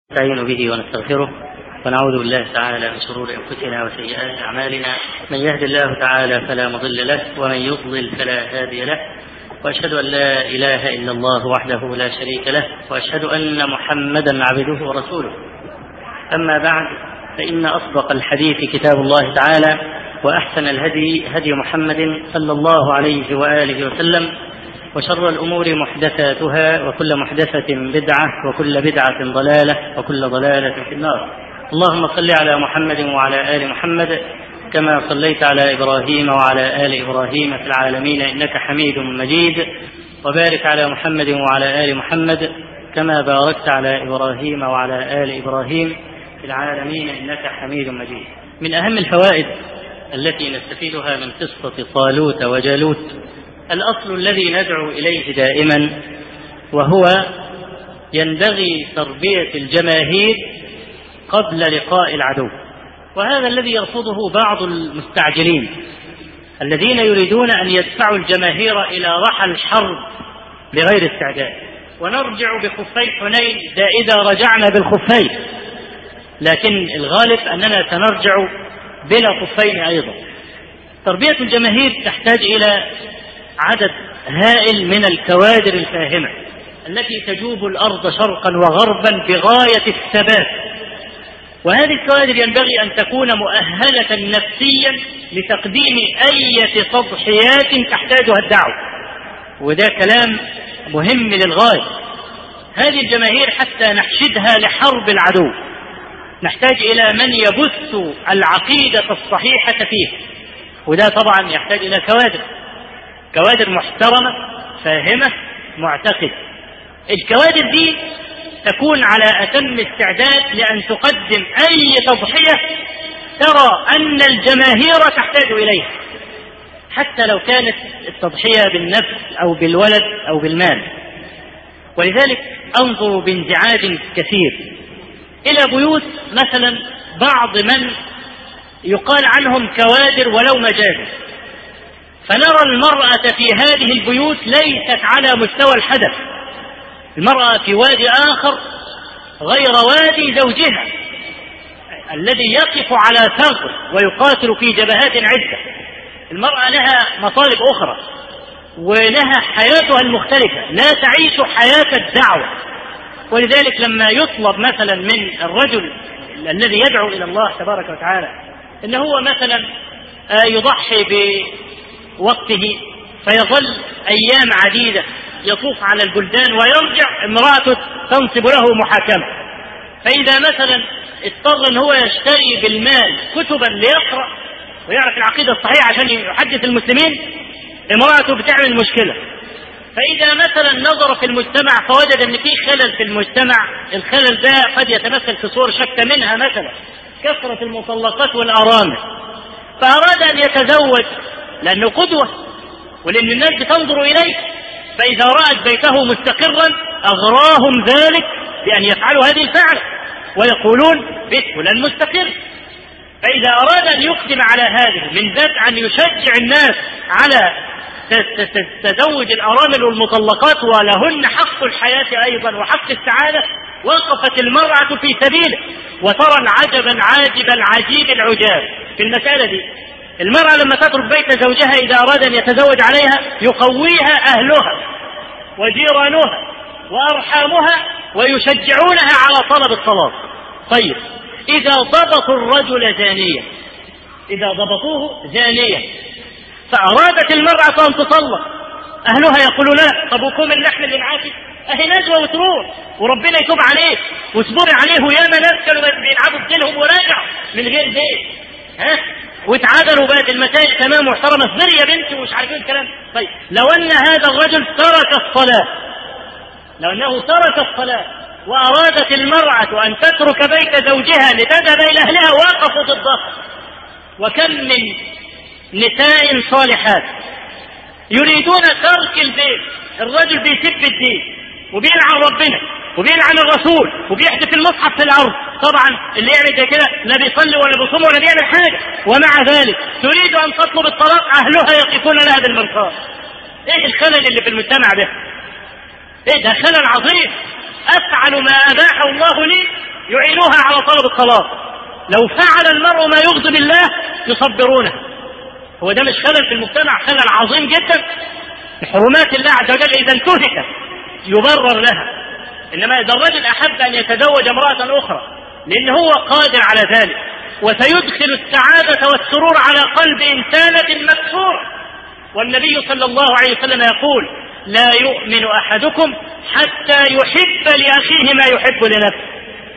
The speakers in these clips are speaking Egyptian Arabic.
نستعين به ونستغفره ونعوذ بالله تعالى من شرور انفسنا وسيئات اعمالنا من يهد الله تعالى فلا مضل له ومن يضلل فلا هادي له واشهد ان لا اله الا الله وحده لا شريك له واشهد ان محمدا عبده ورسوله اما بعد فان اصدق الحديث كتاب الله تعالى واحسن الهدي هدي محمد صلى الله عليه واله وسلم وشر الأمور محدثاتها وكل محدثة بدعة وكل بدعة ضلالة وكل ضلالة في النار اللهم صل على محمد وعلى آل محمد كما صليت على إبراهيم وعلى آل إبراهيم في العالمين إنك حميد مجيد وبارك على محمد وعلى آل محمد كما باركت على إبراهيم وعلى آل إبراهيم في العالمين إنك حميد مجيد من أهم الفوائد التي نستفيدها من قصة طالوت وجالوت الأصل الذي ندعو إليه دائما وهو ينبغي تربية الجماهير قبل لقاء العدو وهذا الذي يرفضه بعض المستعجلين الذين يريدون أن يدفعوا الجماهير إلى رحى الحرب بغير استعداد ونرجع بخفي حنين إذا رجعنا بالخفين لكن الغالب أننا سنرجع بلا خفين أيضا تربية الجماهير تحتاج إلى عدد هائل من الكوادر الفاهمة التي تجوب الأرض شرقا وغربا بغاية الثبات وهذه الكوادر ينبغي أن تكون مؤهلة نفسيا لتقديم أية تضحيات تحتاجها الدعوة وده كلام مهم للغاية هذه الجماهير حتى نحشدها لحرب العدو نحتاج إلى من يبث العقيدة الصحيحة فيه وده طبعا يحتاج إلى كوادر كوادر محترمة فاهمة معتقدة الكوادر دي تكون على أتم استعداد لأن تقدم أي تضحية ترى أن الجماهير تحتاج إليها حتى لو كانت التضحية بالنفس أو بالولد أو بالمال ولذلك أنظر بانزعاج كثير إلى بيوت مثلا بعض من يقال عنهم كوادر ولو مجازا فنرى المرأة في هذه البيوت ليست على مستوى الحدث المرأة في وادي آخر غير وادي زوجها الذي يقف على ثغر ويقاتل في جبهات عدة المرأة لها مطالب أخرى ولها حياتها المختلفة لا تعيش حياة الدعوة ولذلك لما يطلب مثلا من الرجل الذي يدعو إلى الله تبارك وتعالى إن هو مثلا يضحي وقته فيظل أيام عديدة يطوف على البلدان ويرجع امرأته تنصب له محاكمة فإذا مثلا اضطر أن هو يشتري بالمال كتبا ليقرأ ويعرف العقيدة الصحيحة عشان يحدث المسلمين امرأته بتعمل مشكلة فإذا مثلا نظر في المجتمع فوجد أن في خلل في المجتمع الخلل ده قد يتمثل في صور شتى منها مثلا كثرة المطلقات والأرامل فأراد أن يتزوج لأنه قدوة ولأن الناس بتنظر إليه فإذا رأت بيته مستقرا أغراهم ذلك بأن يفعلوا هذه الفعلة ويقولون بيت فلان مستقر فإذا أراد أن يقدم على هذه من ذات أن يشجع الناس على تزوج الأرامل والمطلقات ولهن حق الحياة أيضا وحق السعادة وقفت المرأة في سبيله وترى العجب العاجب العجيب العجاب في المسألة دي المرأة لما تترك بيت زوجها إذا أراد أن يتزوج عليها يقويها أهلها وجيرانها وأرحامها ويشجعونها على طلب الطلاق طيب إذا ضبطوا الرجل زانيا إذا ضبطوه زانيا فأرادت المرأة أن تطلق أهلها يقولون لا طب وكم اللحم اللي معاكي أهي نجوى وتروح وربنا يتوب عليك واصبري عليه وياما ناس كانوا بيلعبوا بدينهم ورجعوا من غير بيت ها واتعادلوا بقت المسائل تمام محترمه اصبري يا بنتي ومش عارفين الكلام طيب لو ان هذا الرجل ترك الصلاه لو انه ترك الصلاه وارادت المراه ان تترك بيت زوجها لتذهب الى اهلها وقفوا ضدها وكم من نساء صالحات يريدون ترك البيت الرجل بيسب الدين وبيلعن ربنا وبيلعن الرسول وبيحدث المصحف في الارض طبعا اللي يعمل زي كده لا بيصلي ولا بيصوم ولا بيعمل حاجه ومع ذلك تريد ان تطلب الطلاق اهلها يقفون لها بالمنصار ايه الخلل اللي في المجتمع ده ايه ده خلل عظيم افعل ما اباحه الله لي يعينوها على طلب الصلاة لو فعل المرء ما يغضب الله يصبرونه هو ده مش خلل في المجتمع خلل عظيم جدا حرمات الله عز وجل إذا انتهكت يبرر لها إنما إذا الرجل أحب أن يتزوج امرأة أخرى لأن هو قادر على ذلك وسيدخل السعادة والسرور على قلب إنسانة مكسورة والنبي صلى الله عليه وسلم يقول لا يؤمن أحدكم حتى يحب لأخيه ما يحب لنفسه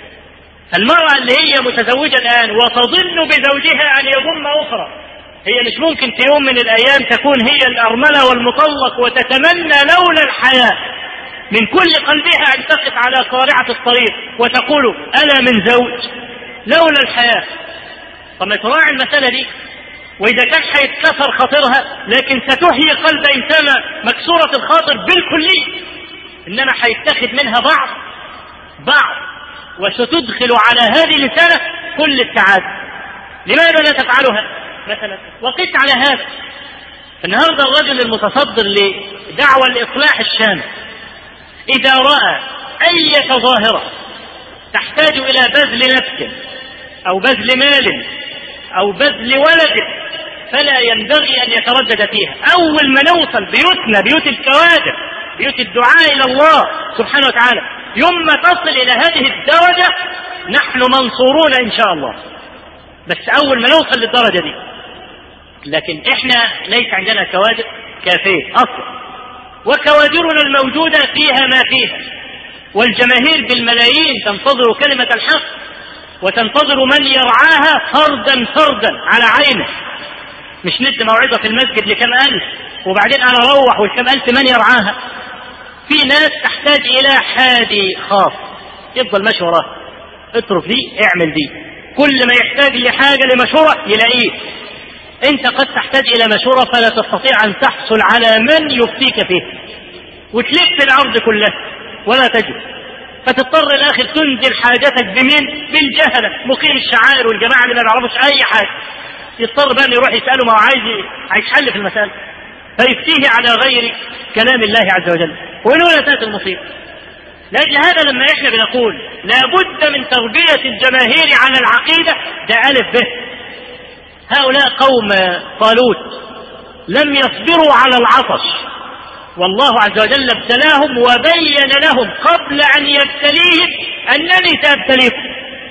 المرأة اللي هي متزوجة الآن وتظن بزوجها أن يضم أخرى هي مش ممكن في يوم من الأيام تكون هي الأرملة والمطلق وتتمنى لولا الحياة من كل قلبها أن تقف على قارعة الطريق وتقول أنا من زوج لولا الحياة طب ما تراعي المسألة دي وإذا كان حيتكسر خاطرها لكن ستحيي قلب إنسانة مكسورة الخاطر بالكلية إنما حيتخذ منها بعض بعض وستدخل على هذه الإنسانة كل السعادة لماذا لا تفعلها مثلا وقس على هذا النهارده الرجل المتصدر لدعوى الإصلاح الشامل إذا رأى أي ظاهرة تحتاج إلى بذل نفس أو بذل مال أو بذل ولد فلا ينبغي أن يتردد فيها أول ما نوصل بيوتنا بيوت الكوادر بيوت الدعاء إلى الله سبحانه وتعالى يوم ما تصل إلى هذه الدرجة نحن منصورون إن شاء الله بس أول ما نوصل للدرجة دي لكن إحنا ليس عندنا كوادر كافية أصلا وكوادرنا الموجودة فيها ما فيها والجماهير بالملايين تنتظر كلمة الحق وتنتظر من يرعاها فردا فردا على عينه مش ندي موعظة في المسجد لكم ألف وبعدين أنا أروح والكم ألف من يرعاها في ناس تحتاج إلى حادي خاص يفضل ماشي وراه اترك دي اعمل دي كل ما يحتاج لحاجة لمشورة يلاقيه انت قد تحتاج الى مشورة فلا تستطيع ان تحصل على من يفتيك فيه وتلف الارض كلها ولا تجد فتضطر الاخر تنزل حاجتك بمين بالجهلة مقيم الشعائر والجماعة اللي ما يعرفوش اي حاجة يضطر بقى يروح يسأله ما هو عايز عايز حل في المسألة فيفتيه على غير كلام الله عز وجل وهنا تأتي المصيبة لأجل هذا لما احنا بنقول لابد من تربية الجماهير على العقيدة ده ألف به هؤلاء قوم طالوت لم يصبروا على العطش والله عز وجل ابتلاهم وبين لهم قبل ان يبتليهم انني سابتليكم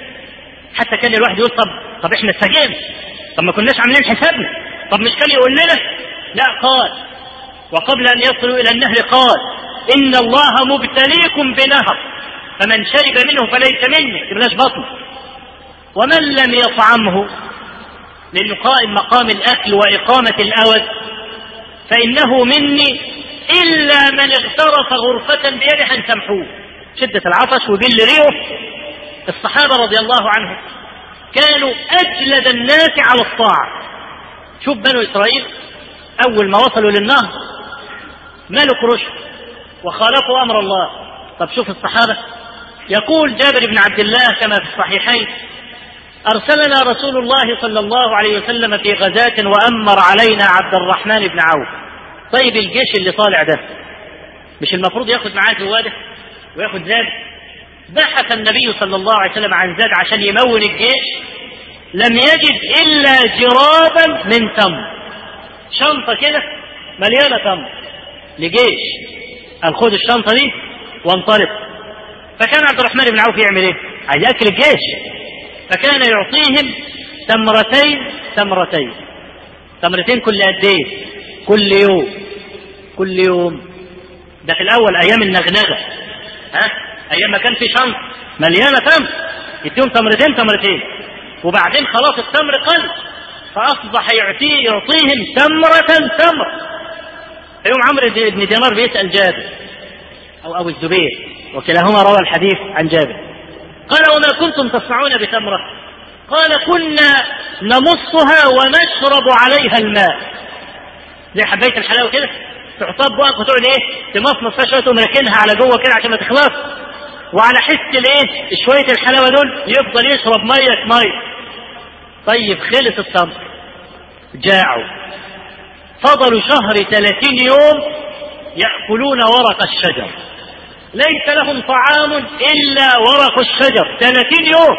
حتى كان الواحد يقول طب طب احنا استجينا طب ما كناش عاملين حسابنا طب مش كان يقول لنا لا قال وقبل ان يصلوا الى النهر قال ان الله مبتليكم بنهر فمن شرب منه فليس مني تبلاش بطن ومن لم يطعمه لأنه قائم مقام الأكل وإقامة الأود فإنه مني إلا من اغترف غرفة بيده أن تمحوه شدة العطش وذل ريحه الصحابة رضي الله عنهم كانوا أجلد الناس على الطاعة شوف بنو إسرائيل أول ما وصلوا للنهر ملك رشد وخالفوا أمر الله طب شوف الصحابة يقول جابر بن عبد الله كما في الصحيحين أرسلنا رسول الله صلى الله عليه وسلم في غزاة وأمر علينا عبد الرحمن بن عوف طيب الجيش اللي طالع ده مش المفروض ياخد معاه زواده وياخد زاد بحث النبي صلى الله عليه وسلم عن زاد عشان يمول الجيش لم يجد إلا جرابا من تمر شنطة كده مليانة تمر لجيش قال خد الشنطة دي وانطلق فكان عبد الرحمن بن عوف يعمل ايه؟ عايز ياكل الجيش فكان يعطيهم تمرتين تمرتين تمرتين كل قد ايه؟ كل يوم كل يوم ده في الاول ايام النغنغه ها ايام ما كان في شنط مليانه تمر يديهم تمرتين تمرتين وبعدين خلاص التمر قل فاصبح يعطيه يعطيهم تمره تمره يوم عمرو بن دينار بيسال جابر او ابو الزبير وكلاهما روى الحديث عن جابر قال وما كنتم تصنعون بتمرة قال كنا نمصها ونشرب عليها الماء زي حباية الحلاوة كده تحطها بوقت وتقعد ايه تمصمص فيها شوية ومركنها على جوه كده عشان ما تخلص وعلى حس الايه شوية الحلاوة دول يفضل يشرب مية مية طيب خلص التمر جاعوا فضلوا شهر ثلاثين يوم يأكلون ورق الشجر ليس لهم طعام إلا ورق الشجر ثلاثين يوم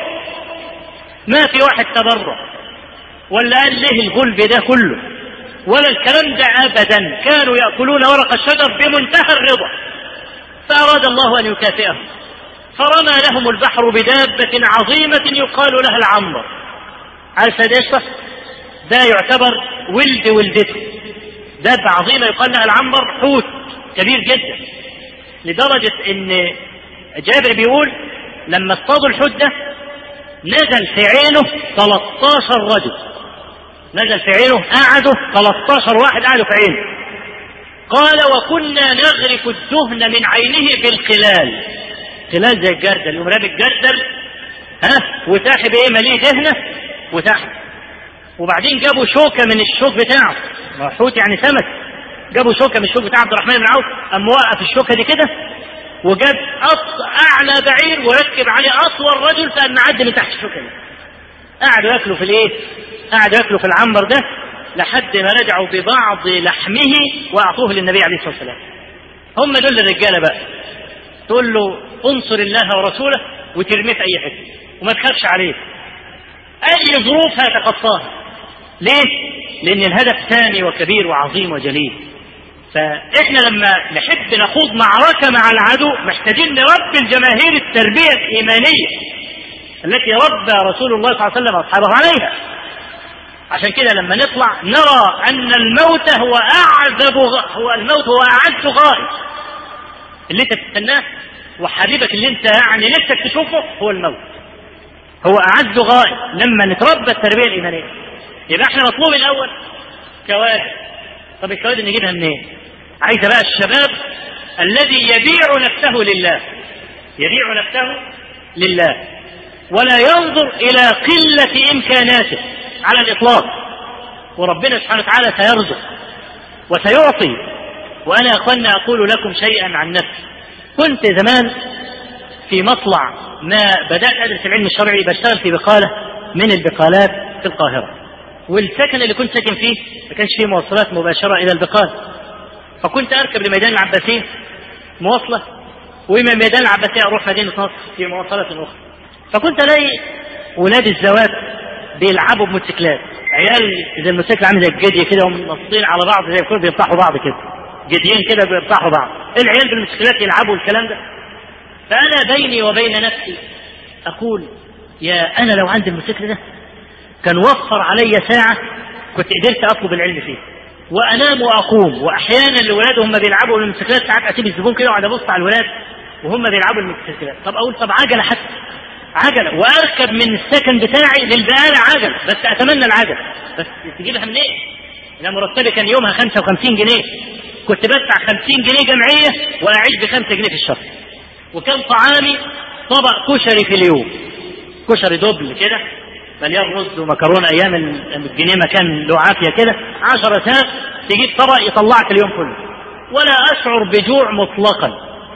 ما في واحد تبرع ولا قال ليه الغلب ده كله ولا الكلام ده أبدا كانوا يأكلون ورق الشجر بمنتهى الرضا فأراد الله أن يكافئهم فرمى لهم البحر بدابة عظيمة يقال لها العنبر عارف ايش ده يعتبر ولد ولدته دابة عظيمة يقال لها العنبر حوت كبير جدا لدرجة ان جابر بيقول لما اصطادوا الحوت ده نزل في عينه 13 رجل نزل في عينه قعدوا 13 واحد قعدوا في عينه قال وكنا نغرف الدهن من عينه بالقلال قلال زي الجردل يقوم رامي الجردل ها وساحب ايه مليه دهنه وساحب وبعدين جابوا شوكه من الشوك بتاعه حوت يعني سمك جابوا شوكه من الشوك بتاع عبد الرحمن بن عوف قام موقف الشوكه دي كده وجاب اعلى بعير وركب عليه اطول رجل فقام معدي من تحت الشوكه دي قعدوا ياكلوا في الايه؟ قعدوا ياكلوا في العنبر ده لحد ما رجعوا ببعض لحمه واعطوه للنبي عليه الصلاه والسلام. هم دول الرجاله بقى. تقول له انصر الله ورسوله وترميه في اي حته وما تخافش عليه. اي ظروف هتتخطاها. ليه؟ لان الهدف ثاني وكبير وعظيم وجليل. فاحنا لما نحب نخوض معركه مع العدو محتاجين نربي الجماهير التربيه الايمانيه التي ربى رسول الله صلى الله عليه وسلم اصحابه عليها عشان كده لما نطلع نرى ان الموت هو اعذب هو الموت هو اعز غائب اللي انت تستناه وحبيبك اللي انت يعني نفسك تشوفه هو الموت هو اعز غائب لما نتربى التربيه الايمانيه يبقى احنا مطلوب الاول كوادر طب الكوادر نجيبها منين؟ عايزه بقى الشباب الذي يبيع نفسه لله يبيع نفسه لله ولا ينظر الى قله امكاناته على الاطلاق وربنا سبحانه وتعالى سيرزق وسيعطي وانا يا اخوانا اقول لكم شيئا عن نفسي كنت زمان في مطلع ما بدات ادرس العلم الشرعي بشتغل في بقاله من البقالات في القاهره والسكن اللي كنت ساكن فيه ما كانش فيه مواصلات مباشره الى البقال فكنت اركب لميدان العباسيه مواصله ومن ميدان العباسيه اروح مدينه نصر في مواصله اخرى فكنت الاقي ولاد الزواج بيلعبوا بموتوسيكلات عيال زي الموتوسيكل عامل زي الجدي كده ومنصين على بعض زي الكل بيفتحوا بعض كده جديين كده بيفتحوا بعض العيال بالموتوسيكلات يلعبوا الكلام ده فانا بيني وبين نفسي اقول يا انا لو عندي الموتوسيكل ده كان وفر علي ساعه كنت قدرت اطلب العلم فيه وانام واقوم واحيانا الولاد هم بيلعبوا بالموتوسيكلات ساعات اسيب الزبون كده واقعد ابص على الولاد وهم بيلعبوا الموتوسيكلات طب اقول طب عجله حتى عجلة وأركب من السكن بتاعي للبقالة عجلة بس أتمنى العجلة بس تجيبها منين؟ إيه؟ أنا مرتبي كان يومها 55 جنيه كنت بدفع 50 جنيه جمعية وأعيش ب 5 جنيه في الشهر وكان طعامي طبق كشري في اليوم كشري دبل كده مليان رز ومكرونه ايام الجنيه ما كان له عافيه كده 10 ساعات تجيب طبق يطلعك اليوم كله ولا اشعر بجوع مطلقا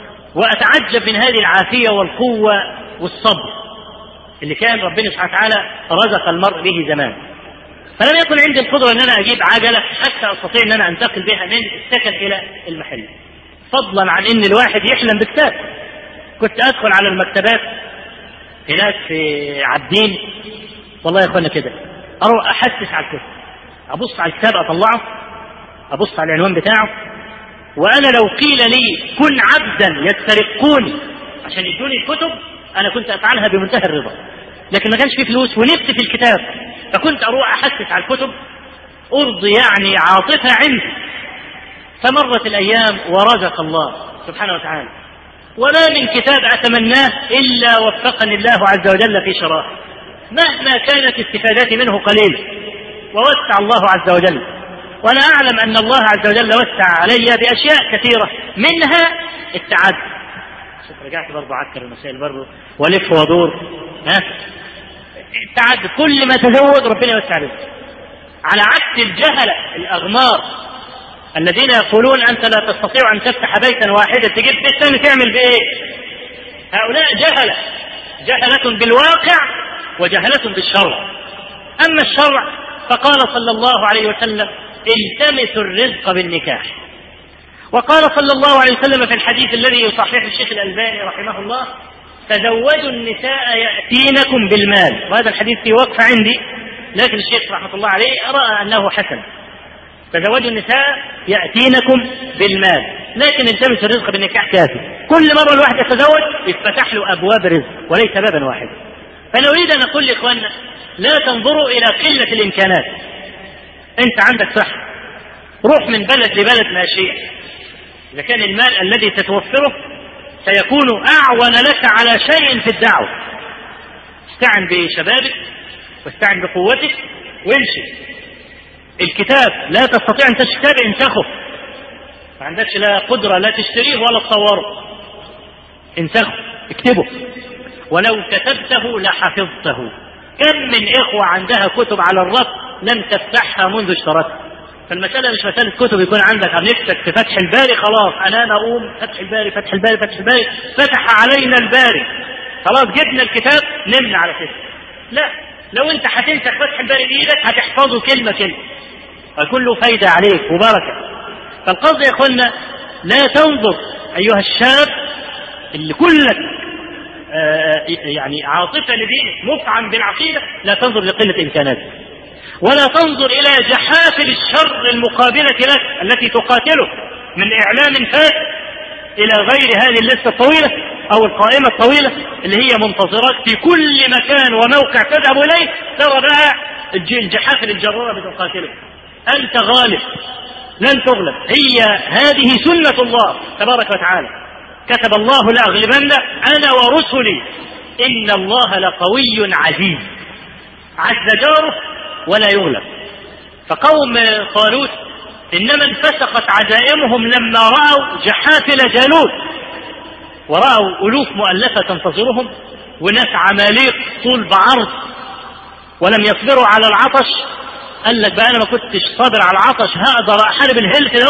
واتعجب من هذه العافيه والقوه والصبر اللي كان ربنا سبحانه وتعالى رزق المرء به زمان فلم يكن عندي القدرة أن أنا أجيب عجلة حتى أستطيع أن أنا أنتقل بها من السكن إلى المحل فضلا عن أن الواحد يحلم بكتاب كنت أدخل على المكتبات هناك في عابدين والله يا اخوانا كده اروح احسس على الكتاب ابص على الكتاب اطلعه ابص على العنوان بتاعه وانا لو قيل لي كن عبدا يسترقوني عشان يدوني الكتب انا كنت افعلها بمنتهى الرضا لكن ما كانش في فلوس ونفسي في الكتاب فكنت اروح احسس على الكتب ارضي يعني عاطفه عندي فمرت الايام ورزق الله سبحانه وتعالى وما من كتاب اتمناه الا وفقني الله عز وجل في شرائه مهما كانت استفادتي منه قليله ووسع الله عز وجل وانا اعلم ان الله عز وجل وسع علي باشياء كثيره منها التعدد شوف رجعت برضه عكر المسائل برضه والف وادور ها التعدد كل ما تزود ربنا يوسع رزقك على عكس الجهله الاغمار الذين يقولون انت لا تستطيع ان تفتح بيتا واحدا تجيب بيت ثاني تعمل بايه؟ هؤلاء جهله جهله بالواقع وجهله بالشرع اما الشرع فقال صلى الله عليه وسلم التمسوا الرزق بالنكاح وقال صلى الله عليه وسلم في الحديث الذي يصححه الشيخ الألباني رحمه الله تزوجوا النساء يأتينكم بالمال وهذا الحديث في وقف عندي لكن الشيخ رحمه الله عليه رأى أنه حسن تزوجوا النساء يأتينكم بالمال لكن التمس الرزق بالنكاح كافي كل مرة الواحد يتزوج يتفتح له أبواب رزق وليس بابا واحدا فأنا أريد أن أقول لإخواننا لا تنظروا إلى قلة الإمكانات أنت عندك صحة روح من بلد لبلد ماشية إذا كان المال الذي تتوفره سيكون أعون لك على شيء في الدعوة استعن بشبابك واستعن بقوتك وامشي الكتاب لا تستطيع أن تشتري انسخه ما عندكش لا قدرة لا تشتريه ولا تصوره انسخه اكتبه ولو كتبته لحفظته كم من إخوة عندها كتب على الرف لم تفتحها منذ اشترتها فالمسألة مش مسألة كتب يكون عندك نفسك في فتح الباري خلاص أنا نقوم فتح الباري فتح الباري فتح الباري فتح علينا الباري خلاص جبنا الكتاب نمنا على كده لا لو انت هتمسك فتح الباري بايدك هتحفظه كلمة كلمة ويكون له فايدة عليك وبركة فالقصد يا اخوانا لا تنظر أيها الشاب اللي كلك آه يعني عاطفة لدينك مفعم بالعقيدة لا تنظر لقلة إمكاناتك ولا تنظر إلى جحافل الشر المقابلة لك التي تقاتلك من إعلام فاسد إلى غير هذه اللستة الطويلة أو القائمة الطويلة اللي هي منتظرات في كل مكان وموقع تذهب إليه ترى بقى الجحافل الجرارة بتقاتلك أنت غالب لن تغلب هي هذه سنة الله تبارك وتعالى كتب الله لأغلبن أنا ورسلي إن الله لقوي عزيز عز جاره ولا يغلب فقوم طالوت إنما انفسقت عزائمهم لما رأوا جحافل جالوت ورأوا ألوف مؤلفة تنتظرهم وناس عماليق طول بعرض ولم يصبروا على العطش قال لك بقى انا ما كنتش صابر على العطش هقدر احارب الهل كده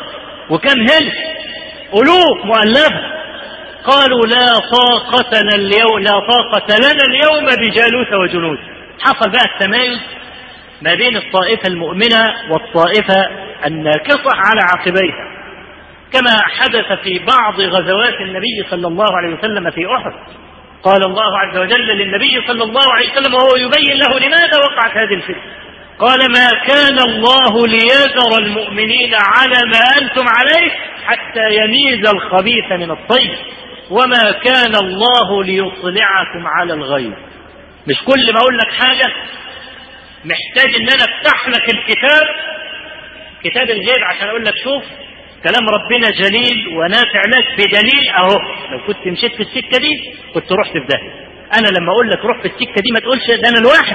وكم هل الوف مؤلفه قالوا لا طاقة لنا اليوم لا طاقة لنا اليوم بجالوت وجنود حصل بقى التمايز ما بين الطائفة المؤمنة والطائفة الناكصة على عقبيها كما حدث في بعض غزوات النبي صلى الله عليه وسلم في أحد قال الله عز وجل للنبي صلى الله عليه وسلم وهو يبين له لماذا وقعت هذه الفتنة قال ما كان الله ليذر المؤمنين على ما أنتم عليه حتى يميز الخبيث من الطيب وما كان الله ليطلعكم على الغيب مش كل ما أقول لك حاجة محتاج ان انا افتح لك الكتاب كتاب الغيب عشان اقول لك شوف كلام ربنا جليل ونافع لك بدليل اهو لو كنت مشيت في السكه دي كنت رحت في داهيه انا لما اقول لك روح في السكه دي ما تقولش ده انا الواحد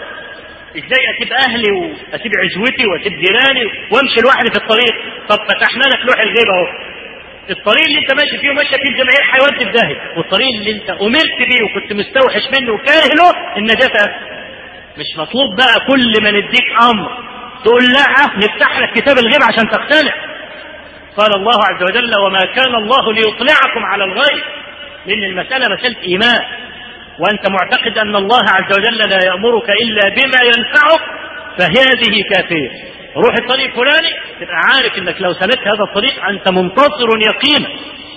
ازاي اسيب اهلي واسيب عزوتي واسيب جيراني وامشي لوحدي في الطريق طب فتحنا لك لوح الغيب اهو الطريق اللي انت ماشي فيه وماشي فيه الجماهير هيودي في داهيه والطريق اللي انت امرت بيه وكنت مستوحش منه وكاره له النجاه مش مطلوب بقى كل ما نديك امر تقول لا نفتح لك كتاب الغيب عشان تقتنع قال الله عز وجل وما كان الله ليطلعكم على الغيب لان المساله مساله ايمان وانت معتقد ان الله عز وجل لا يامرك الا بما ينفعك فهذه كافيه روح الطريق فلاني تبقى عارف انك لو سلكت هذا الطريق انت منتصر يقينا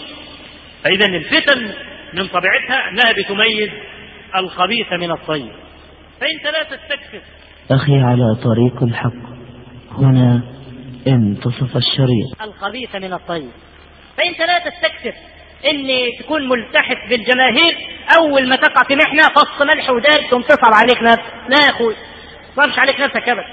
فاذا الفتن من طبيعتها انها بتميز الخبيث من الطيب فانت لا تستكثر اخي على طريق الحق هنا انتصف الشريط الخبيث من الطيب فانت لا تستكثر ان تكون ملتحف بالجماهير اول ما تقع في محنه فص ملح ودال تقوم تصعب عليك نفسك لا يا اخوي ما عليك نفسك ابدا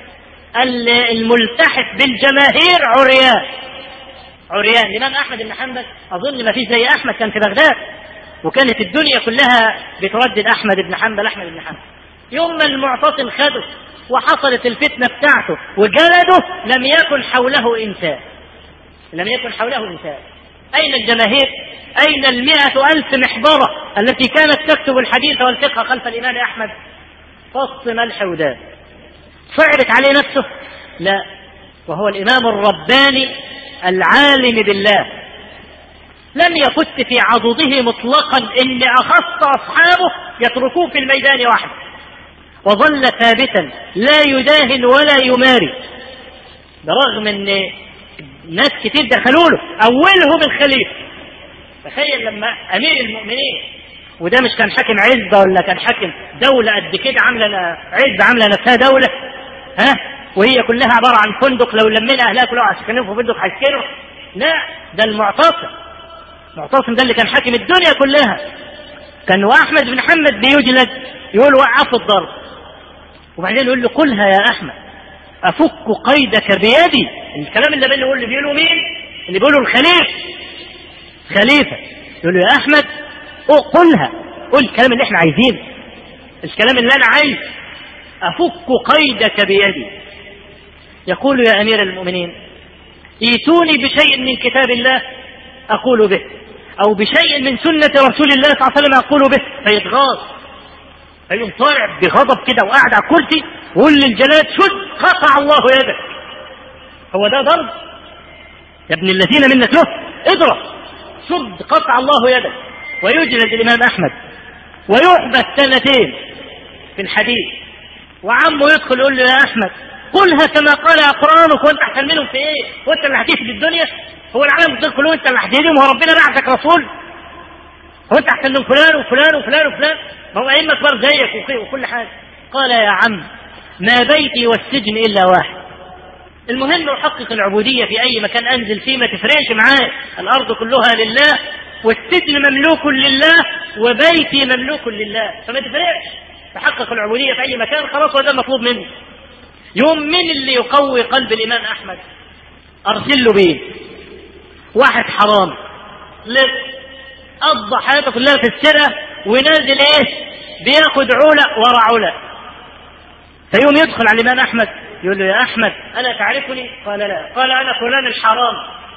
الملتحف بالجماهير عريان عريان الامام احمد بن حنبل اظن ما فيش زي احمد كان في بغداد وكانت الدنيا كلها بتردد احمد بن حنبل احمد بن حنبل يوم ما المعتصم خده وحصلت الفتنه بتاعته وجلده لم يكن حوله انسان لم يكن حوله انسان أين الجماهير أين المئة ألف محبرة التي كانت تكتب الحديث والفقه خلف الإمام أحمد فص ملح ودان صعبت عليه نفسه لا وهو الإمام الرباني العالم بالله لم يفت في عضده مطلقا إن أخص أصحابه يتركوه في الميدان وحده وظل ثابتا لا يداهن ولا يماري برغم ان ناس كتير دخلوا له اولهم الخليفه تخيل لما امير المؤمنين وده مش كان حاكم عزبه ولا كان حاكم دوله قد كده عامله عزبه عامله نفسها دوله ها وهي كلها عباره عن فندق لو لمينا اهلها كلهم عسكريين في فندق هيسكنوا لا ده المعتصم المعتصم ده اللي كان حاكم الدنيا كلها كان واحمد بن محمد بيجلد يقول وقف الضرب وبعدين يقول له قلها يا احمد افك قيدك بيدي الكلام اللي اللي بيقول اللي بيقوله مين اللي بيقوله الخليفه خليفه يقول له يا احمد قلها قل الكلام اللي احنا عايزينه الكلام اللي انا عايز افك قيدك بيدي يقول يا امير المؤمنين ايتوني بشيء من كتاب الله اقول به او بشيء من سنه رسول الله صلى الله عليه وسلم اقول به فيتغاظ فيقوم طالع بغضب كده وقاعد على الكرسي ويقول للجلاد شد قطع الله يدك هو ده ضرب يا ابن الذين منك له اضرب شد قطع الله يدك ويجلد الامام احمد ويحبس سنتين في الحديث وعمه يدخل يقول له يا احمد قلها كما قال قرانك وانت احسن منهم في ايه؟ وانت اللي هتفسد الدنيا؟ هو العالم دول كلهم انت اللي هتهديهم هو ربنا بعثك رسول؟ هو انت احسن من فلان وفلان وفلان وفلان؟ ما هو ائمه كبار زيك وكل حاجه. قال يا عم ما بيتي والسجن الا واحد. المهم احقق العبوديه في اي مكان انزل فيه ما تفرقش معايا، الارض كلها لله والسجن مملوك لله وبيتي مملوك لله، فما تفرقش. تحقق العبوديه في اي مكان خلاص هو ده المطلوب مني. يوم من اللي يقوي قلب الامام احمد؟ ارسل له بيه. واحد حرام لف قضى حياته كلها في السرقه ونازل ايه؟ بياخد عولة ورا عولة فيوم يدخل على الإمام أحمد يقول له يا أحمد ألا تعرفني؟ قال لا قال أنا فلان الحرام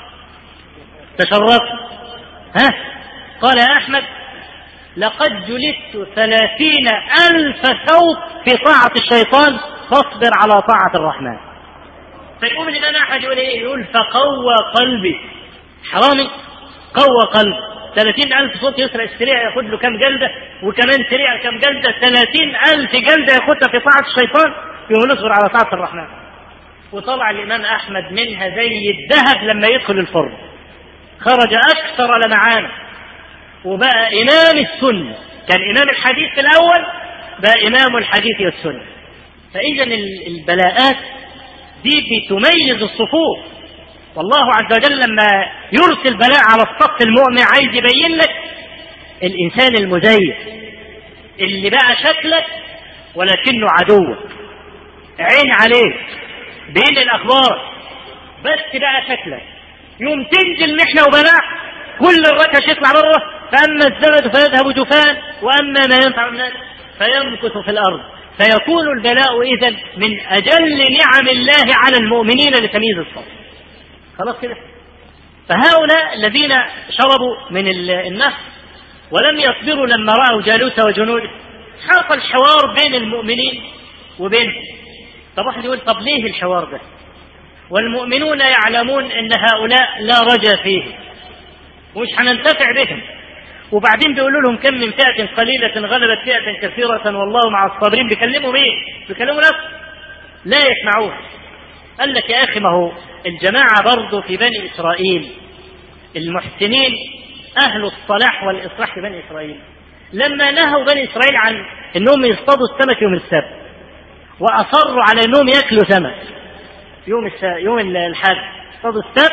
تشرفت ها قال يا أحمد لقد جلدت ثلاثين ألف ثوب في طاعة الشيطان فاصبر على طاعة الرحمن فيقوم الإمام أحمد يقول إيه؟ يقول فقوى قلبي حرامي قوى قلبي ثلاثين ألف صوت يسرق السريع ياخد له كم جلدة وكمان سريع كم جلدة ثلاثين ألف جلدة ياخدها في طاعة الشيطان يقوم نصبر على طاعة الرحمن وطلع الإمام أحمد منها زي الذهب لما يدخل الفرن خرج أكثر لمعانه وبقى إمام السنة كان إمام الحديث في الأول بقى إمام الحديث والسنة فإذا البلاءات دي بتميز الصفوف والله عز وجل لما يرسل بلاء على الصف المؤمن عايز يبين لك الإنسان المزيف اللي بقى شكلك ولكنه عدوك عين عليك بين الأخبار بس بقى شكلك يوم تنزل محنة وبلاء كل الركش يطلع بره فأما الزبد فيذهب جفان وأما ما ينفع الناس فيمكث في الأرض فيكون البلاء إذا من أجل نعم الله على المؤمنين لتمييز الصف خلاص كده فهؤلاء الذين شربوا من النهر ولم يصبروا لما رأوا جالوت وجنوده حصل الحوار بين المؤمنين وبين طب واحد يقول طب ليه الحوار ده والمؤمنون يعلمون ان هؤلاء لا رجا فيهم ومش هننتفع بهم وبعدين بيقولوا لهم كم من فئة قليلة غلبت فئة كثيرة والله مع الصابرين بيكلموا مين؟ بيكلموا نفسه لا يسمعوها قال لك يا أخي ما هو الجماعة برضه في بني إسرائيل المحسنين أهل الصلاح والإصلاح في بني إسرائيل لما نهوا بني إسرائيل عن أنهم يصطادوا السمك يوم السبت وأصروا على أنهم يأكلوا سمك يوم الس... يوم الحد يصطادوا السبت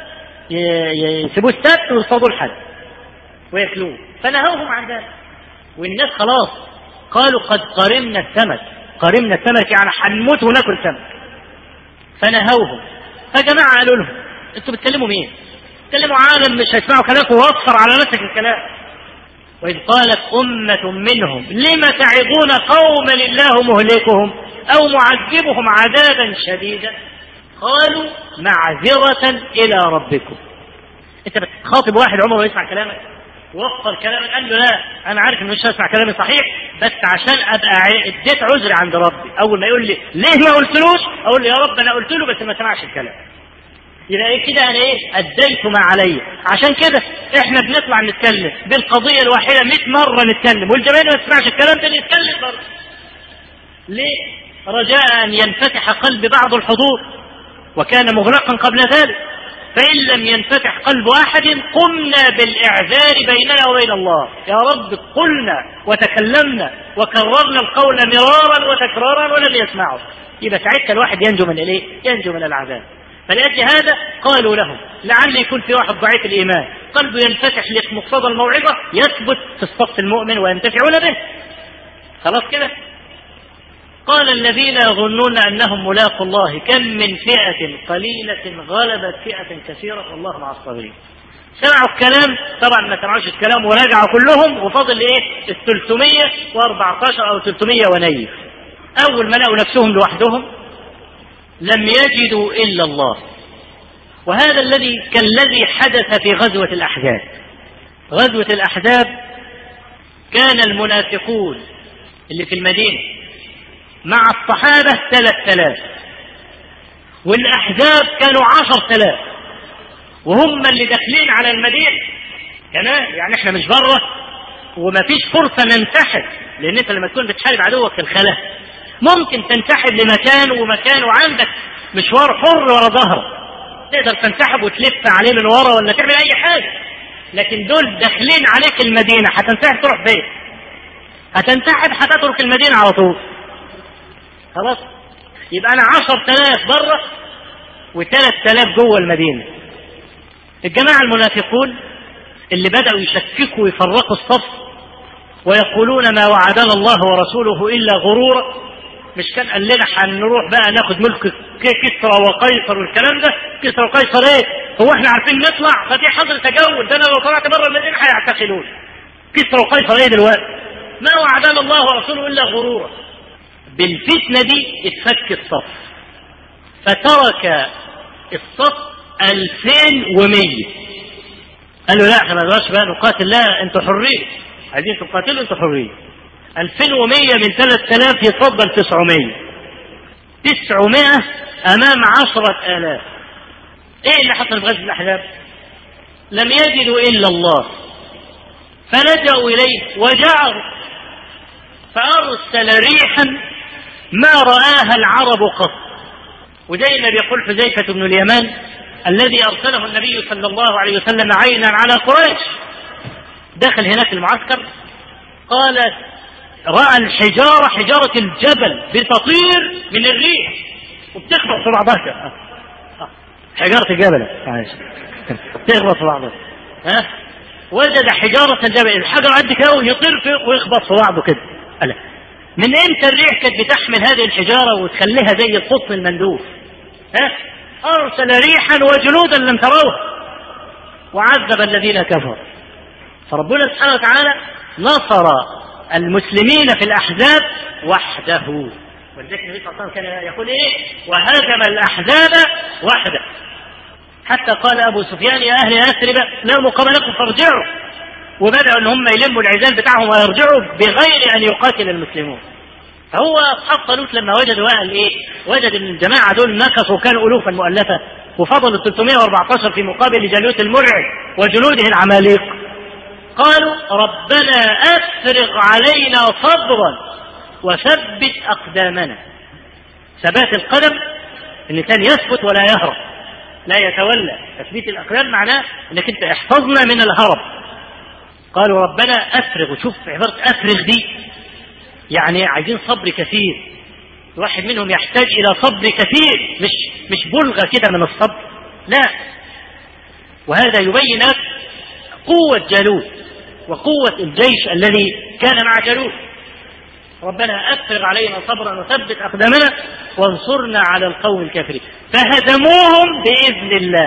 يسيبوه السبت ويصطادوا الحد وياكلوه فنهوهم عن ذلك والناس خلاص قالوا قد قرمنا السمك قرمنا السمك يعني هنموت وناكل سمك فنهوهم فجماعة قالوا لهم انتوا بتكلموا مين؟ بتكلموا عالم مش هيسمعوا كلامكم ووفر على نفسك الكلام وإذ قالت أمة منهم لم تعظون قوما الله مهلكهم أو معذبهم عذابا شديدا قالوا معذرة إلى ربكم أنت بتخاطب واحد عمره ما يسمع كلامك وفر كلامك قال له لا أنا عارف إن مش هسمع كلامي صحيح بس عشان أبقى اديت عذري عند ربي أول ما يقول لي ليه ما قلتلوش أقول له يا رب أنا قلت له بس ما سمعش الكلام يبقى ايه كده انا ايه اديت ما علي عشان كده احنا بنطلع نتكلم بالقضيه الواحده 100 مره نتكلم والجماهير ما تسمعش الكلام ده نتكلم برضه ليه رجاء ان ينفتح قلب بعض الحضور وكان مغلقا قبل ذلك فإن لم ينفتح قلب أحد قمنا بالإعذار بيننا وبين الله يا رب قلنا وتكلمنا وكررنا القول مرارا وتكرارا ولم يسمعه يبقى ساعتها الواحد ينجو من الايه؟ ينجو من العذاب فلأجل هذا قالوا لهم لعل يكون في واحد ضعيف الإيمان قلبه ينفتح لمقتضى الموعظة يثبت في الصف المؤمن وينتفعون به خلاص كده قال الذين يظنون انهم ملاقوا الله كم من فئه قليله غلبت فئه كثيره والله مع الصابرين سمعوا الكلام طبعا ما سمعوش الكلام ورجعوا كلهم وفضل ايه ال 314 او 300 ونيف اول ما لقوا نفسهم لوحدهم لم يجدوا الا الله وهذا الذي كالذي حدث في غزوه الاحزاب غزوه الاحزاب كان المنافقون اللي في المدينه مع الصحابة ثلاث آلاف والأحزاب كانوا عشر آلاف وهم اللي داخلين على المدينة كمان يعني احنا مش بره وما فيش فرصة ننسحب لأن أنت لما تكون بتحارب عدوك في الخلاء ممكن تنسحب لمكان ومكان وعندك مشوار حر ورا ظهرك تقدر تنسحب وتلف عليه من ورا ولا تعمل أي حاجة لكن دول داخلين عليك المدينة هتنسحب تروح فين؟ هتنسحب هتترك المدينة على طول خلاص يبقى انا عشر تلاف بره وثلاث تلاف جوه المدينة الجماعة المنافقون اللي بدأوا يشككوا ويفرقوا الصف ويقولون ما وعدنا الله ورسوله إلا غرورا مش كان قال لنا هنروح بقى ناخد ملك كسرى وقيصر والكلام ده كسرى وقيصر ايه هو احنا عارفين نطلع ففي حظر تجول ده انا لو طلعت بره المدينه هيعتقلون كسرى وقيصر ايه دلوقتي ما وعدنا الله ورسوله الا غرورا بالفتنة دي اتفك الصف فترك الصف 2100 قالوا لا احنا ما بقى نقاتل لا انتوا حرين عايزين تقاتلوا انتوا حرين 2100 من 3000 يتفضل 900 900 امام 10000 ايه اللي حصل في غزوه الاحزاب؟ لم يجدوا الا الله فلجأوا اليه وجعروا فارسل ريحا ما رآها العرب قط وزي ما بيقول حذيفة بن اليمان الذي أرسله النبي صلى الله عليه وسلم عينا على قريش دخل هناك المعسكر قال رأى الحجارة حجارة الجبل بتطير من الريح وبتخبط في بعضها حجارة الجبل تخبط في بعضها ها وجد حجارة الجبل الحجر قد كده ويطير ويخبط في بعضه كده قال من امتى الريح كانت بتحمل هذه الحجاره وتخليها زي القطن المندوف ها ارسل ريحا وجنودا لم تروها وعذب الذين كفروا فربنا سبحانه وتعالى نصر المسلمين في الاحزاب وحده ولذلك النبي صلى الله عليه وسلم كان يقول ايه وهزم الاحزاب وحده حتى قال ابو سفيان يا اهل يثرب لا مقام لكم فارجعوا وبدأوا ان هم يلموا العزال بتاعهم ويرجعوا بغير ان يقاتل المسلمون فهو اصحاب طالوت لما وجدوا قال ايه؟ وجد ان الجماعه دول نكصوا كانوا الوفا مؤلفه وفضلوا 314 في مقابل جالوت المرعب وجنوده العماليق قالوا ربنا افرغ علينا صبرا وثبت اقدامنا ثبات القدم الانسان يثبت ولا يهرب لا يتولى تثبيت الاقدام معناه انك انت احفظنا من الهرب قالوا ربنا افرغ وشوف عباره افرغ دي يعني عايزين صبر كثير الواحد منهم يحتاج الى صبر كثير مش مش بلغه كده من الصبر لا وهذا يبين لك قوه جالوت وقوه الجيش الذي كان مع جالوت ربنا افرغ علينا صبرا وثبت اقدامنا وانصرنا على القوم الكافرين فهزموهم باذن الله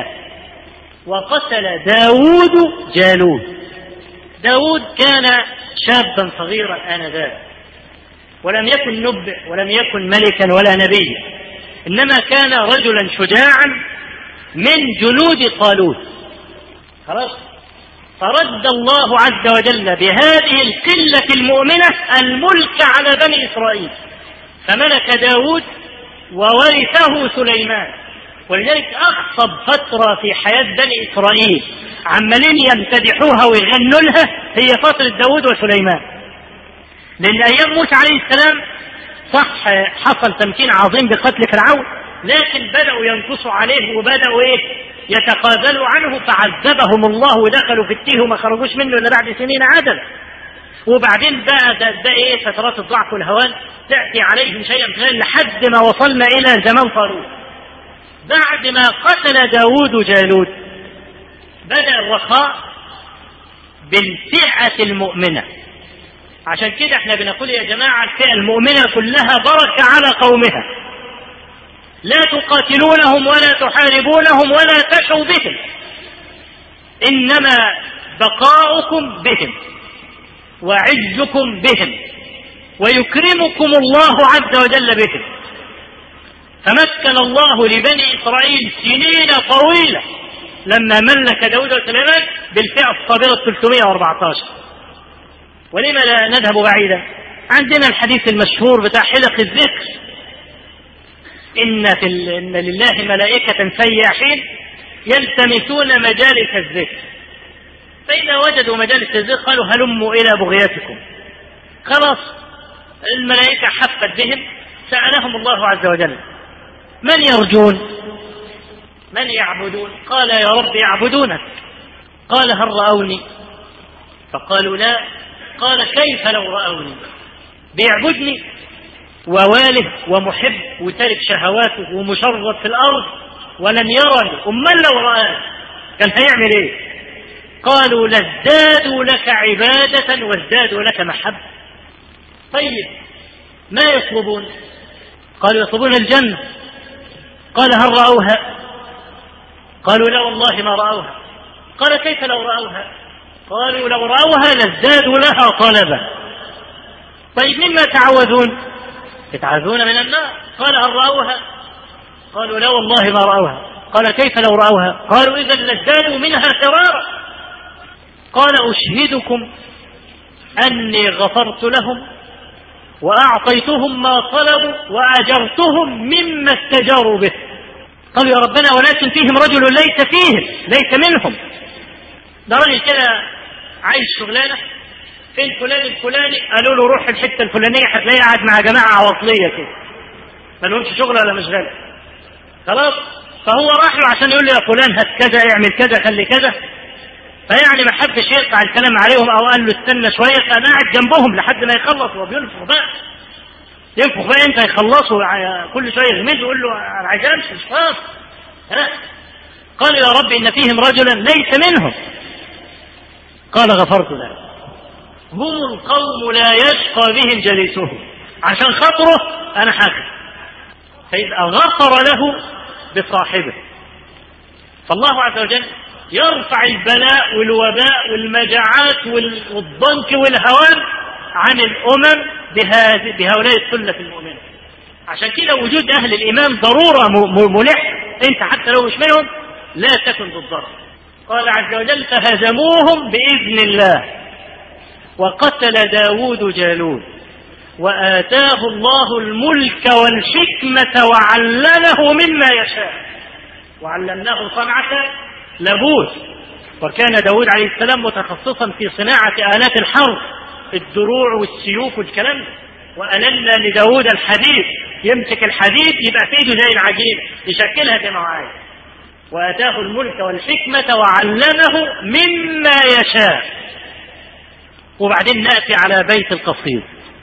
وقتل داود جالوت داود كان شابا صغيرا آنذاك ولم يكن نبئ ولم يكن ملكا ولا نبيا إنما كان رجلا شجاعا من جنود طالوت خلاص فرد الله عز وجل بهذه القلة المؤمنة الملك على بني إسرائيل فملك داود وورثه سليمان ولذلك أخطب فترة في حياة بني إسرائيل عمالين يمتدحوها ويغنوا لها هي فترة داود وسليمان لأن أيام موسى عليه السلام صح حصل تمكين عظيم بقتل فرعون لكن بدأوا ينقصوا عليه وبدأوا إيه يتخاذلوا عنه فعذبهم الله ودخلوا في التيه وما خرجوش منه الا بعد سنين عدد وبعدين بقى ده, ده ايه فترات الضعف والهوان تاتي عليهم شيئا فشيئا لحد ما وصلنا الى زمان طالوت بعد ما قتل داود جالوت بدا الرخاء بالفئه المؤمنه عشان كده احنا بنقول يا جماعه الفئه المؤمنه كلها بركه على قومها لا تقاتلونهم ولا تحاربونهم ولا تشوا بهم انما بقاؤكم بهم وعزكم بهم ويكرمكم الله عز وجل بهم فمكن الله لبني اسرائيل سنين طويله لما ملك داود وسليمان بالفئه الصابره 314 ولما لا نذهب بعيدا عندنا الحديث المشهور بتاع حلق الذكر إن, في ال... إن لله ملائكة سياحين يلتمسون مجالس الذكر فإذا وجدوا مجالس الذكر قالوا هلموا إلى بغيتكم خلاص الملائكة حفت بهم سألهم الله عز وجل من يرجون من يعبدون قال يا رب يعبدونك قال هل رأوني فقالوا لا قال كيف لو رأوني بيعبدني ووالد ومحب وتارك شهواته ومشرد في الأرض ولم يرني أمال لو رآني كان هيعمل إيه قالوا لازدادوا لك عبادة وازدادوا لك محبة طيب ما يطلبون قالوا يطلبون الجنة قال هل رأوها قالوا لا والله ما رأوها قال كيف لو رأوها قالوا لو رأوها لازدادوا لها طلبا طيب مما تعوذون يتعوذون من النار قال هل رأوها قالوا لا والله ما رأوها قال كيف لو رأوها قالوا إذا لازدادوا منها فرارا قال أشهدكم أني غفرت لهم وأعطيتهم ما طلبوا وأجرتهم مما استجاروا به قالوا يا ربنا ولكن فيهم رجل ليس فيهم ليس منهم ده راجل كده عايز شغلانه فين فلان الفلاني قالوا له روح الحته الفلانيه هتلاقيه قاعد مع جماعه عواطليه كده ما لهمش شغل ولا مشغله خلاص فهو راح له عشان يقول له يا فلان هات كذا اعمل كذا خلي كذا فيعني ما حبش يقطع الكلام عليهم او قال له استنى شويه فانا قاعد جنبهم لحد ما يخلص وهو بينفخ بقى ينفخ بقى امتى يخلصوا كل شويه يغمز ويقول له انا عايز امشي مش فاضي ها قال يا رب ان فيهم رجلا ليس منهم قال غفرت له هم القوم لا يشقى بهم جليسهم عشان خاطره انا حاكم فيبقى غفر له بصاحبه فالله عز وجل يرفع البلاء والوباء والمجاعات والضنك والهوان عن الامم بهذه بهؤلاء السنه المؤمنه عشان كده وجود اهل الايمان ضروره ملح انت حتى لو مش منهم لا تكن ضدهم قال عز وجل فهزموهم باذن الله وقتل داود جالوت وآتاه الله الملك والحكمة وعلمه مما يشاء وعلمناه صنعة لبوس وكان داود عليه السلام متخصصا في صناعة آلات الحرب الدروع والسيوف والكلام وألنا لداود الحديد يمسك الحديد يبقى في ايده زي العجين يشكلها كما هو عايز وآتاه الملك والحكمة وعلمه مما يشاء وبعدين نأتي على بيت القصيد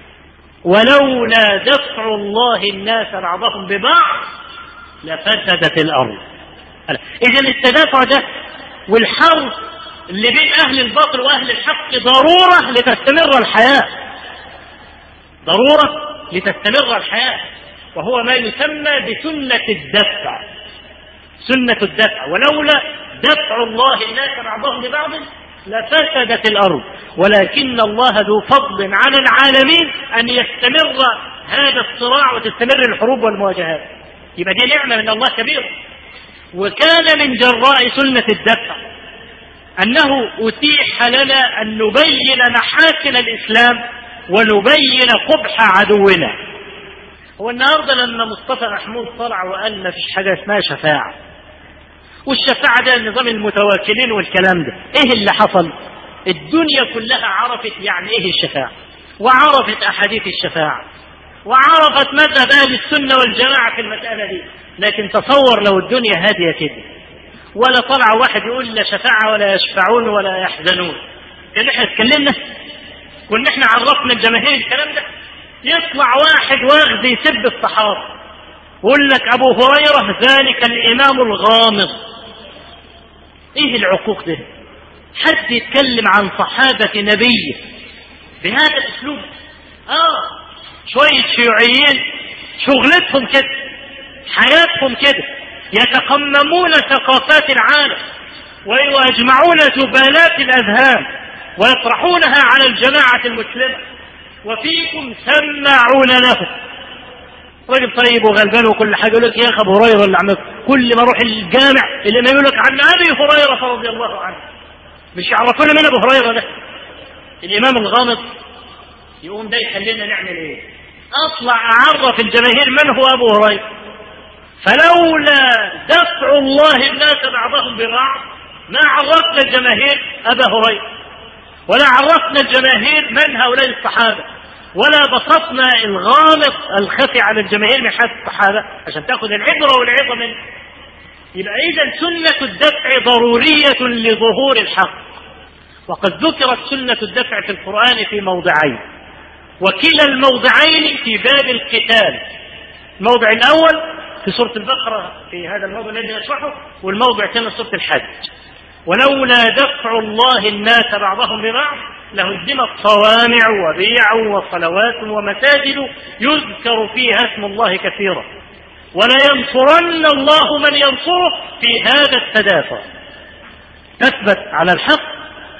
ولولا دفع الله الناس بعضهم ببعض لفسدت الأرض إذا التدافع ده والحرب اللي بين أهل الباطل وأهل الحق ضرورة لتستمر الحياة ضرورة لتستمر الحياة وهو ما يسمى بسنة الدفع سنة الدفع ولولا دفع الله الناس بعضهم ببعض لفسدت الأرض ولكن الله ذو فضل على العالمين أن يستمر هذا الصراع وتستمر الحروب والمواجهات يبقى دي نعمة من الله كبيرة وكان من جراء سنة الدفع أنه أتيح لنا أن نبين محاسن الإسلام ونبين قبح عدونا هو النهارده لما مصطفى محمود طلع وقال ما فيش حاجة اسمها شفاعة والشفاعة ده نظام المتواكلين والكلام ده ايه اللي حصل الدنيا كلها عرفت يعني ايه الشفاعة وعرفت احاديث الشفاعة وعرفت مذهب اهل السنة والجماعة في المسألة دي لكن تصور لو الدنيا هادية كده ولا طلع واحد يقول لا شفاعة ولا يشفعون ولا يحزنون يعني احنا اتكلمنا كنا احنا عرفنا الجماهير الكلام ده يطلع واحد واخد يسب الصحابة يقول لك ابو هريرة ذلك الامام الغامض ايه العقوق ده حد يتكلم عن صحابة نبيه بهذا الاسلوب اه شوية شيوعيين شغلتهم كده حياتهم كده يتقممون ثقافات العالم ويجمعون جبالات الاذهان ويطرحونها على الجماعة المسلمة وفيكم سماعون له راجل طيب وغلبان وكل حاجه يقول لك يا اخي ابو هريره اللي عمل كل ما اروح الجامع الامام يقول لك عن ابي هريره رضي الله عنه مش يعرفون من ابو هريره ده الامام الغامض يقوم ده يخلينا نعمل ايه اطلع اعرف الجماهير من هو ابو هريره فلولا دفع الله الناس بعضهم ببعض ما عرفنا الجماهير ابا هريره ولا عرفنا الجماهير من هؤلاء الصحابه ولا بسطنا الغامض الخفي على الجماهير من حيث الصحابه عشان تاخذ العبره والعظه منه يبقى اذا سنه الدفع ضروريه لظهور الحق وقد ذكرت سنه الدفع في القران في موضعين وكلا الموضعين في باب القتال الموضع الاول في سوره البقره في هذا الموضع الذي نشرحه والموضع الثاني في سوره الحج ولولا دفع الله الناس بعضهم ببعض لهدمت صوامع وبيع وصلوات ومساجد يذكر فيها اسم الله كثيرا ولينصرن الله من ينصره في هذا التدافع تثبت على الحق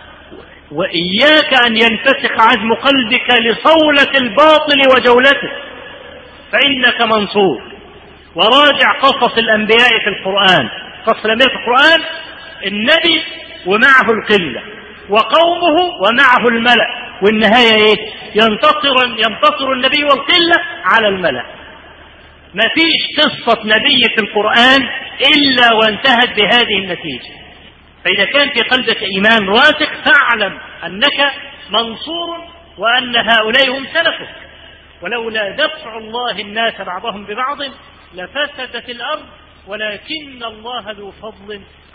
وإياك أن ينفسخ عزم قلبك لصولة الباطل وجولته فإنك منصور وراجع قصص الأنبياء في القرآن قصص الأنبياء في القرآن النبي ومعه القلة وقومه ومعه الملأ والنهاية ايه ينتصر ينتصر النبي والقلة على الملأ ما فيش قصة نبي في القرآن إلا وانتهت بهذه النتيجة فإذا كان في قلبك إيمان راسخ فاعلم أنك منصور وأن هؤلاء هم سلفك ولولا دفع الله الناس بعضهم ببعض لفسدت الأرض ولكن الله ذو فضل